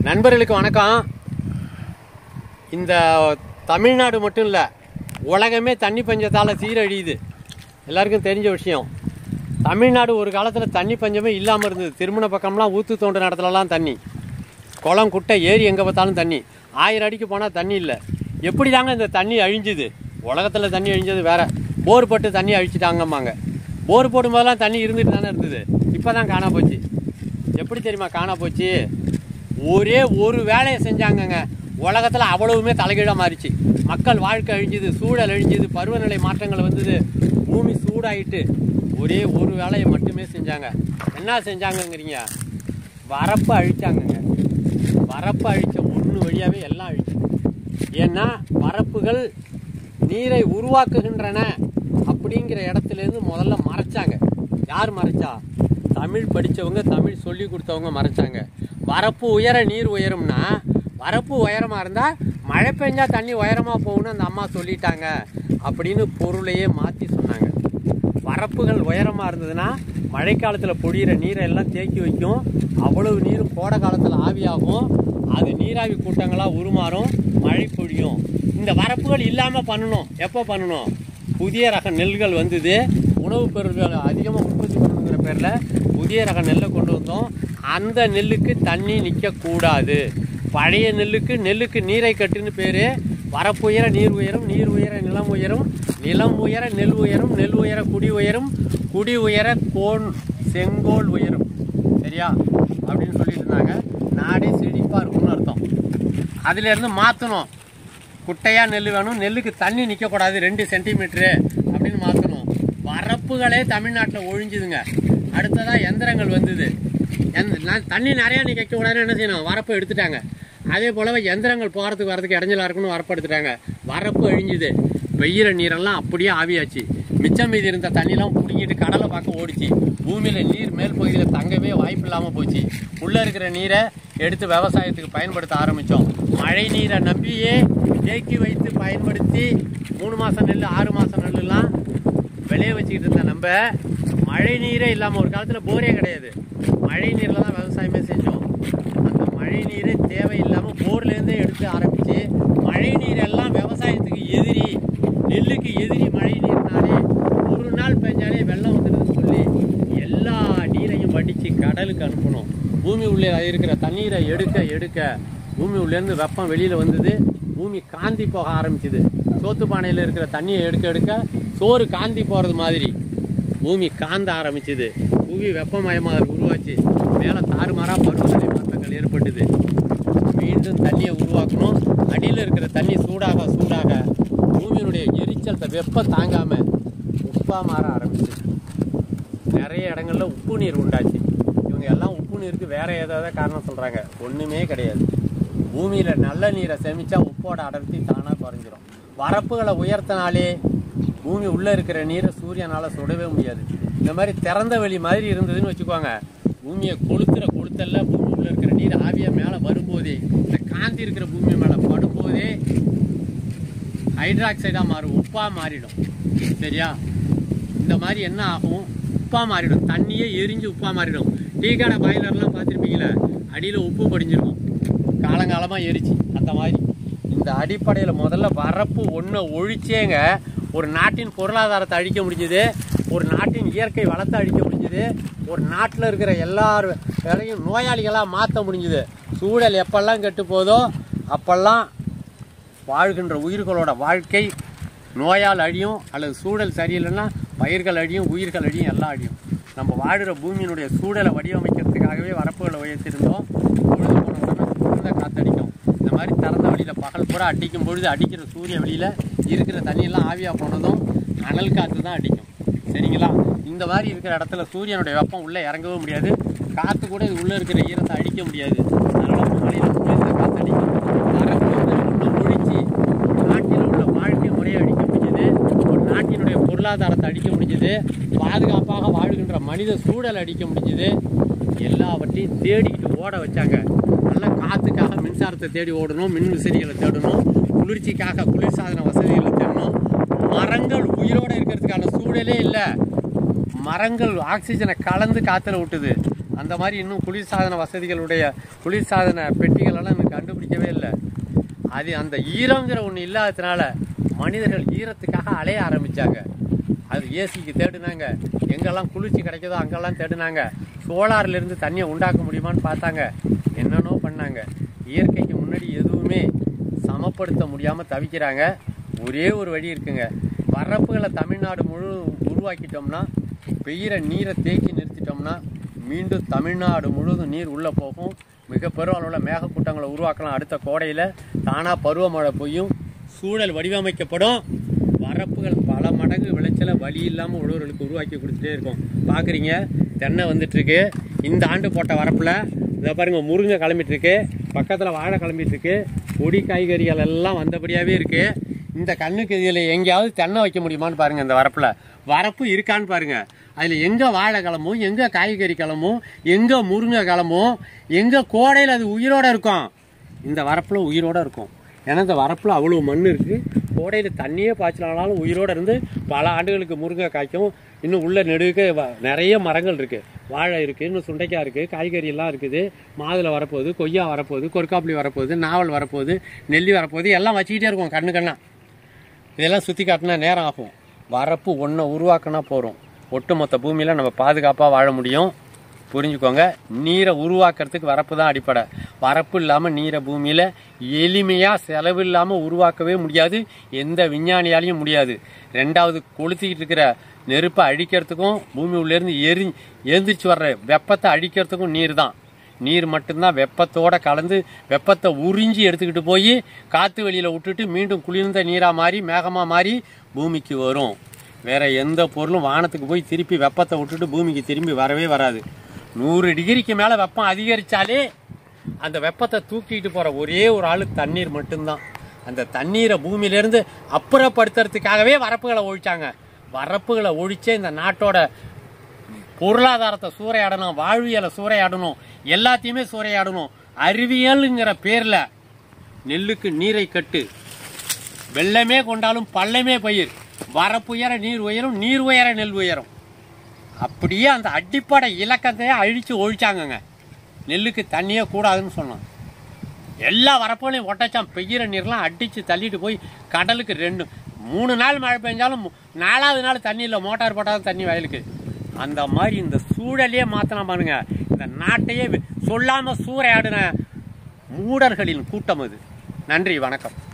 நண்பர்களுக்கு வணக்கம் இந்த தமிழ்நாடு மட்டும் இல்லை உலகமே தண்ணி பஞ்சத்தால் சீரழியுது எல்லாருக்கும் தெரிஞ்ச விஷயம் தமிழ்நாடு ஒரு காலத்தில் தண்ணி பஞ்சமே இல்லாமல் இருந்தது திருமண பக்கம்லாம் ஊற்று தோன்ற இடத்துலலாம் தண்ணி குளம் குட்டை ஏரி எங்கே பார்த்தாலும் தண்ணி ஆயிரம் அடிக்கு போனால் தண்ணி இல்லை எப்படி தாங்க இந்த தண்ணி அழிஞ்சுது உலகத்தில் தண்ணி அழிஞ்சது வேற போர் போட்டு தண்ணி அழிச்சிட்டாங்கம்மாங்க போர் போடும்போதெல்லாம் தண்ணி இருந்துட்டு தானே இருந்தது இப்போ தான் காணா போச்சு எப்படி தெரியுமா காணா போச்சு ஒரே ஒரு வேலையை செஞ்சாங்கங்க உலகத்தில் அவ்வளவுமே தலைகீழாக மாறிச்சு மக்கள் வாழ்க்கை அழிஞ்சுது சூழல் அழிஞ்சுது பருவநிலை மாற்றங்கள் வந்தது பூமி சூடாயிட்டு ஒரே ஒரு வேலையை மட்டுமே செஞ்சாங்க என்ன செஞ்சாங்கங்கிறீங்க வரப்பு அழிச்சாங்கங்க வரப்பு அழிச்ச ஒன்று வழியாகவே எல்லாம் அழிச்சு ஏன்னா வரப்புகள் நீரை உருவாக்குகின்றன அப்படிங்கிற இடத்துலேருந்து முதல்ல மறைச்சாங்க யார் மறைச்சா தமிழ் படித்தவங்க தமிழ் சொல்லி கொடுத்தவங்க மறைச்சாங்க வரப்பு உயர நீர் உயரும்னா வரப்பு உயரமாக இருந்தால் மழை பெஞ்சா தண்ணி உயரமாக போகும்னு அந்த அம்மா சொல்லிட்டாங்க அப்படின்னு பொருளையே மாற்றி சொன்னாங்க வரப்புகள் உயரமாக இருந்ததுன்னா மழைக்காலத்தில் பொழியிற நீரை எல்லாம் தேக்கி வைக்கும் அவ்வளவு நீர் கோடை காலத்தில் ஆவியாகும் அது நீராவி கூட்டங்களாக உருமாறும் மழை பொழியும் இந்த வரப்புகள் இல்லாமல் பண்ணணும் எப்போ பண்ணணும் புதிய ரக நெல்கள் வந்தது உணவுப் பொருட்கள் அதிகமாக உற்பத்தி பண்ணணுங்கிற பேரில் புதிய ரக நெல்லை கொண்டு வந்தோம் அந்த நெல்லுக்கு தண்ணி நிற்கக்கூடாது பழைய நெல்லுக்கு நெல்லுக்கு நீரை கட்டுன்னு பேர் வரப்புயர நீர் உயரும் நீர் உயர நிலம் உயரும் நிலம் உயர நெல் உயரும் நெல் உயர குடி உயரும் குடி உயர கோன் செங்கோல் உயரும் சரியா அப்படின்னு சொல்லிட்டு இருந்தாங்க நாடே செழிப்பாக இருக்கும்னு அர்த்தம் அதுலேருந்து மாற்றணும் குட்டையாக நெல் வேணும் நெல்லுக்கு தண்ணி நிற்கக்கூடாது ரெண்டு சென்டிமீட்ரு அப்படின்னு மாற்றணும் வரப்புகளே தமிழ்நாட்டில் ஒழிஞ்சுதுங்க அடுத்ததாக எந்திரங்கள் வந்தது எந்த நான் தண்ணி நிறையா நிற்க கூடாதுன்னு என்ன செய்யணும் வரப்பு எடுத்துட்டாங்க அதே போலவே எந்திரங்கள் போகிறதுக்கு வரதுக்கு இடைஞ்சலா இருக்குன்னு வரப்பு எடுத்துட்டாங்க வரப்பு அழிஞ்சுது வெயில நீரெல்லாம் அப்படியே ஆவியாச்சு மிச்சம் மீதி இருந்த தண்ணிலாம் பிடிங்கிட்டு கடலை பார்க்க ஓடிச்சு பூமியில் நீர் மேல் பகுதியில் தங்கவே வாய்ப்பு இல்லாமல் போச்சு உள்ளே இருக்கிற நீரை எடுத்து விவசாயத்துக்கு பயன்படுத்த ஆரம்பித்தோம் மழை நீரை நம்பியே தேக்கி வைத்து பயன்படுத்தி மூணு மாதம் நெல் ஆறு மாதம் நெல்லுலாம் விளைய வச்சுக்கிட்டு இருந்த நம்ம மழை நீரே இல்லாமல் ஒரு காலத்தில் போரே கிடையாது மழை நீரில் தான் விவசாயமே செஞ்சோம் அந்த மழை நீரே தேவையில்லாமல் போர்லேருந்தே எடுத்து ஆரம்பித்து மழை நீர் எல்லாம் விவசாயத்துக்கு எதிரி நெல்லுக்கு எதிரி மழை நீர்னாலே ஒரு நாள் பெஞ்சாலே வெள்ளம் வந்துடுதுன்னு சொல்லி எல்லா நீரையும் வடித்து கடலுக்கு அனுப்பணும் பூமி உள்ளே இருக்கிற தண்ணீரை எடுக்க எடுக்க பூமி உள்ளேருந்து வெப்பம் வெளியில் வந்தது பூமி காந்தி போக ஆரம்பிச்சுது சோத்து பானையில் இருக்கிற தண்ணியை எடுக்க எடுக்க சோறு காந்தி போகிறது மாதிரி பூமி காந்த ஆரம்பிச்சுது பூமி வெப்பமயமாக உருவாச்சு மேலே தாறுமாறாக பருவநிலை மாற்றங்கள் ஏற்பட்டது மீண்டும் தண்ணியை உருவாக்கணும் அடியில் இருக்கிற தண்ணி சூடாக சூடாக பூமியினுடைய எரிச்சல் வெப்பம் தாங்காம உப்பா மாற ஆரம்பிச்சு நிறைய இடங்கள்ல உப்பு நீர் உண்டாச்சு இவங்க எல்லாம் உப்பு நீருக்கு வேற ஏதாவது காரணம் சொல்றாங்க ஒண்ணுமே கிடையாது பூமியில நல்ல நீரை சேமிச்சா உப்போட அடர்த்தி தானா குறைஞ்சிரும் வரப்புகளை உயர்த்தினாலே பூமி உள்ள இருக்கிற நீரை சூரியனால சுடவே முடியாது இந்த மாதிரி திறந்த வெளி மாதிரி இருந்ததுன்னு வச்சுக்கோங்க பூமியை கொளுத்துற கொளுத்தல்ல பூமி உள்ள இருக்கிற நீர் ஆவியா மேல வரும்போதே இந்த காந்தி இருக்கிற பூமி மேல படும்போதே ஹைட்ராக்சைடாக மாறும் உப்பாக மாறிடும் சரியா இந்த மாதிரி என்ன ஆகும் உப்பாக மாறிடும் தண்ணியே எரிஞ்சு உப்பாக மாறிடும் டீ கடை பாய்லர்லாம் பார்த்துருப்பீங்களே அடியில் உப்பு படிஞ்சிருக்கும் காலங்காலமாக எரிச்சு அந்த மாதிரி இந்த அடிப்படையில் முதல்ல வரப்பு ஒன்றை ஒழிச்சேங்க ஒரு நாட்டின் பொருளாதாரத்தை அழிக்க முடிஞ்சுது ஒரு நாட்டின் இயற்கை வளத்தை அழிக்க முடிஞ்சுது ஒரு நாட்டில் இருக்கிற எல்லார் வேலையும் நோயாளிகளாக மாற்ற முடிஞ்சுது சூழல் எப்பெல்லாம் கெட்டு போதோ அப்பெல்லாம் வாழ்கின்ற உயிர்களோட வாழ்க்கை நோயால் அழியும் அல்லது சூழல் சரியில்லைன்னா பயிர்கள் அழியும் உயிர்கள் அழியும் எல்லாம் அழியும் நம்ம வாழ்கிற பூமியினுடைய சூழலை வடிவமைக்கிறதுக்காகவே வரப்புகளை உயர்த்திருந்தோம் பொழுது போன உடனே குளிர்ந்த காத்தடிக்கும் இந்த மாதிரி திறந்த வெளியில் பகல் பூரா அடிக்கும் பொழுது அடிக்கிற சூரிய வெளியில் இருக்கிற தண்ணியெல்லாம் ஆவியாக போனதும் அனல் காற்று தான் அடிக்கும் சரிங்களா இந்த மாதிரி இருக்கிற இடத்துல சூரியனுடைய வெப்பம் உள்ளே இறங்கவே முடியாது காற்று கூட இது உள்ளே இருக்கிற ஈரத்தை அடிக்க முடியாது அதனால் மழையில் குளிர்ந்த காற்று அடிக்கும் வரப்பு வந்து ஒன்று ஒழிச்சு நாட்டில் உள்ள வாழ்க்கை முறையை அடிக்க முடிஞ்சது ஒரு நாட்டினுடைய பொருளாதாரத்தை அடிக்க முடிஞ்சது பாதுகாப்பாக வாழ்கின்ற மனித சூழலை அடிக்க முடிஞ்சது எல்லாவற்றையும் தேடிக்கிட்டு ஓட வச்சாங்க நல்ல காற்றுக்காக மின்சாரத்தை தேடி ஓடணும் மின் விசிறிகளை தேடணும் குளிர்ச்சிக்காக குளிர்சாதன வசதிகளை தேடணும் மரங்கள் உயிரோட இருக்கிறதுக்கான சூழலே இல்லை மரங்கள் ஆக்சிஜனை கலந்து காத்துல விட்டுது அந்த மாதிரி இன்னும் குளிர்சாதன வசதிகளுடைய குளிர்சாதன பெட்டிகள் எல்லாம் இன்னும் கண்டுபிடிக்கவே இல்லை அது அந்த ஈரங்கிற ஒன்று இல்லாததுனால மனிதர்கள் ஈரத்துக்காக அலைய ஆரம்பிச்சாங்க அது ஏசிக்கு தேடினாங்க எங்கெல்லாம் குளிர்ச்சி கிடைக்குதோ அங்கெல்லாம் தேடினாங்க சோலார்ல இருந்து தண்ணியை உண்டாக்க முடியுமான்னு பார்த்தாங்க என்னென்னோ பண்ணாங்க இயற்கைக்கு முன்னாடி எதுவுமே சமப்படுத்த முடியாமல் தவிக்கிறாங்க ஒரே ஒரு வழி இருக்குங்க வரப்புகளை தமிழ்நாடு முழு உருவாக்கிட்டோம்னா பெய்கிற நீரை தேக்கி நிறுத்திட்டோம்னா மீண்டும் தமிழ்நாடு முழுவதும் நீர் உள்ளே போகும் மிக பெரும் அளவில் மேகக்கூட்டங்களை உருவாக்கலாம் அடுத்த கோடையில் தானாக பருவமழை பெய்யும் சூழல் வடிவமைக்கப்படும் வரப்புகள் பல மடங்கு விளைச்சலை வழி இல்லாமல் உழவர்களுக்கு உருவாக்கி கொடுத்துட்டே இருக்கும் பார்க்குறீங்க தென்னை வந்துட்டு இருக்கு இந்த ஆண்டு போட்ட வரப்பில் இதை பாருங்க முருங்கை கிளம்பிட்டு இருக்கு பக்கத்தில் வாழை கிளம்பிட்டு இருக்கு கொடி காய்கறிகள் எல்லாம் வந்தபடியாகவே இருக்கு இந்த கண்ணுக்கு இதில் எங்கேயாவது தென்னை வைக்க முடியுமான்னு பாருங்க இந்த வரப்பில் வரப்பு இருக்கான்னு பாருங்க அதில் எங்கே வாழை கிளம்பும் எங்கே காய்கறி கிளம்பும் எங்கே முருங்கை கிளம்பும் எங்கே கோடையில் அது உயிரோட இருக்கும் இந்த வரப்பில் உயிரோட இருக்கும் ஏன்னா இந்த வரப்பில் அவ்வளோ மண் இருக்குது கோடையில் தண்ணியே பாய்ச்சலானாலும் உயிரோட இருந்து பல ஆண்டுகளுக்கு முருங்கை காய்க்கும் இன்னும் உள்ள நெடுக்க வ- நிறைய மரங்கள் இருக்குது வாழை இருக்குது இன்னும் சுண்டைக்காய் இருக்குது காய்கறி எல்லாம் இருக்குது மாதுளை வரப்போகுது கொய்யா வரப்போகுது கொற்காப்புளி வரப்போகுது நாவல் வரப்போகுது நெல்லி வரப்போகுது எல்லாம் வச்சுக்கிட்டே இருக்கும் கண்ணு கண்ணா இதெல்லாம் சுற்றி காட்டினா நேரம் ஆகும் வரப்பு ஒன்றை உருவாக்கினா போகிறோம் ஒட்டுமொத்த பூமியில் நம்ம பாதுகாப்பாக வாழ முடியும் புரிஞ்சுக்கோங்க நீரை உருவாக்குறதுக்கு வரப்பு தான் அடிப்படை வரப்பு இல்லாமல் நீரை பூமியில் எளிமையாக செலவு இல்லாமல் உருவாக்கவே முடியாது எந்த விஞ்ஞானியாலையும் முடியாது ரெண்டாவது கொளுத்திக்கிட்டு இருக்கிற நெருப்பை அழிக்கிறதுக்கும் பூமி உள்ளேருந்து எரி எந்திரிச்சு வர்ற வெப்பத்தை அழிக்கிறதுக்கும் நீர் தான் நீர் மட்டும்தான் வெப்பத்தோட கலந்து வெப்பத்தை உறிஞ்சி எடுத்துக்கிட்டு போய் காற்று வெளியில் விட்டுட்டு மீண்டும் குளிர்ந்த நீராக மாறி மேகமாக மாறி பூமிக்கு வரும் வேற எந்த பொருளும் வானத்துக்கு போய் திருப்பி வெப்பத்தை விட்டுட்டு பூமிக்கு திரும்பி வரவே வராது நூறு டிகிரிக்கு மேலே வெப்பம் அதிகரித்தாலே அந்த வெப்பத்தை தூக்கிட்டு போகிற ஒரே ஒரு ஆளு தண்ணீர் மட்டும்தான் அந்த தண்ணீரை பூமியிலேருந்து அப்புறப்படுத்துறதுக்காகவே வரப்புகளை ஒழிச்சாங்க வரப்புகளை ஒழிச்சே இந்த நாட்டோட பொருளாதாரத்தை சூறையாடணும் வாழ்வியலை சூறையாடணும் எல்லாத்தையுமே சூறையாடணும் அறிவியலுங்கிற பேர்ல நெல்லுக்கு நீரை கட்டு வெள்ளமே கொண்டாலும் பள்ளமே பயிர் வரப்புயர நீர் உயரும் நீர் உயர நெல் உயரும் அப்படியே அந்த அடிப்படை இலக்கத்தையே அழிச்சு ஒழிச்சாங்கங்க நெல்லுக்கு தண்ணியே கூடாதுன்னு சொன்னான் எல்லா வரப்புகளையும் ஒட்டச்சான் பெய்கிற நீர்லாம் அடிச்சு தள்ளிட்டு போய் கடலுக்கு ரெண்டு மூணு நாள் மழை பெஞ்சாலும் மு- நாலாவது நாள் தண்ணி இல்லை மோட்டார் போட்டால் தண்ணி வயலுக்கு அந்த மாதிரி இந்த சூழலையே மாத்தலாம் பாருங்க இந்த நாட்டையே வி- சொல்லாம சூறையாடின மூடர்களின் கூட்டம் அது நன்றி வணக்கம்